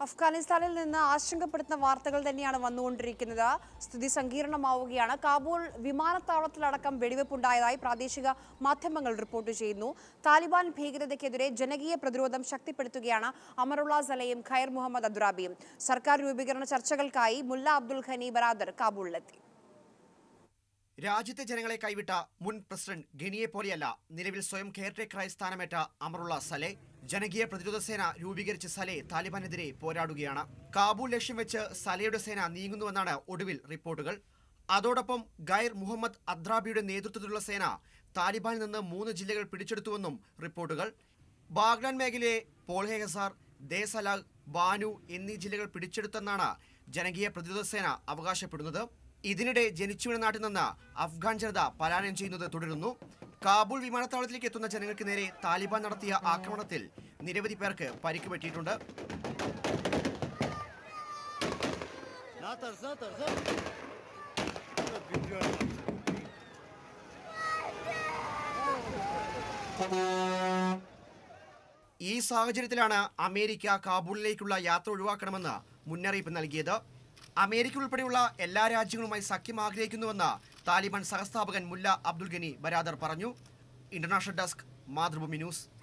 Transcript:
അഫ്ഗാനിസ്ഥാനിൽ നിന്ന് ആശങ്കപ്പെടുത്തുന്ന വാർത്തകൾ തന്നെയാണ് വന്നുകൊണ്ടിരിക്കുന്നത് സ്ഥിതി സങ്കീർണമാവുകയാണ് കാബൂൾ വിമാനത്താവളത്തിലടക്കം വെടിവെപ്പുണ്ടായതായി പ്രാദേശിക മാധ്യമങ്ങൾ റിപ്പോർട്ട് ചെയ്യുന്നു താലിബാൻ ഭീകരതയ്ക്കെതിരെ ജനകീയ പ്രതിരോധം ശക്തിപ്പെടുത്തുകയാണ് അമറുള്ള സലയും ഖൈർ മുഹമ്മദ് അദ്രാബിയും സർക്കാർ രൂപീകരണ ചർച്ചകൾക്കായി മുല്ല അബ്ദുൽ ഖനി ബറാദർ കാബൂളിലെത്തി രാജ്യത്തെ ജനങ്ങളെ കൈവിട്ട മുൻ പ്രസിഡന്റ് ഗനിയെ പോലെയല്ല നിലവിൽ സ്വയം കെയർടേക്കറായി സ്ഥാനമേറ്റ അമറുള്ള സലെ ജനകീയ പ്രതിരോധ സേന രൂപീകരിച്ച സലെ താലിബാനെതിരെ പോരാടുകയാണ് കാബൂൾ ലക്ഷ്യം വെച്ച് സലയുടെ സേന നീങ്ങുന്നുവെന്നാണ് ഒടുവിൽ റിപ്പോർട്ടുകൾ അതോടൊപ്പം ഗൈർ മുഹമ്മദ് അദ്രാബിയുടെ നേതൃത്വത്തിലുള്ള സേന താലിബാനിൽ നിന്ന് മൂന്ന് ജില്ലകൾ പിടിച്ചെടുത്തുവെന്നും റിപ്പോർട്ടുകൾ ബാഗ്ലാൻ മേഖലയെ പോൾഹെ ഹസാർ ദേസലാഗ് ബാനു എന്നീ ജില്ലകൾ പിടിച്ചെടുത്തെന്നാണ് ജനകീയ പ്രതിരോധ സേന അവകാശപ്പെടുന്നത് ഇതിനിടെ ജനിച്ചുവീണ നാട്ടിൽ നിന്ന് അഫ്ഗാൻ ജനത പലായനം ചെയ്യുന്നത് തുടരുന്നു കാബൂൾ വിമാനത്താവളത്തിലേക്ക് എത്തുന്ന ജനങ്ങൾക്ക് നേരെ താലിബാൻ നടത്തിയ ആക്രമണത്തിൽ നിരവധി പേർക്ക് പരിക്ക് പറ്റിയിട്ടുണ്ട് ഈ സാഹചര്യത്തിലാണ് അമേരിക്ക കാബൂളിലേക്കുള്ള യാത്ര ഒഴിവാക്കണമെന്ന് മുന്നറിയിപ്പ് നൽകിയത് അമേരിക്ക ഉൾപ്പെടെയുള്ള എല്ലാ രാജ്യങ്ങളുമായി സഖ്യം ആഗ്രഹിക്കുന്നുവെന്ന് താലിബാൻ സഹസ്ഥാപകൻ മുല്ല അബ്ദുൽ ഗനി ബരാദർ പറഞ്ഞു ഇന്റർനാഷണൽ ഡെസ്ക് മാതൃഭൂമി ന്യൂസ്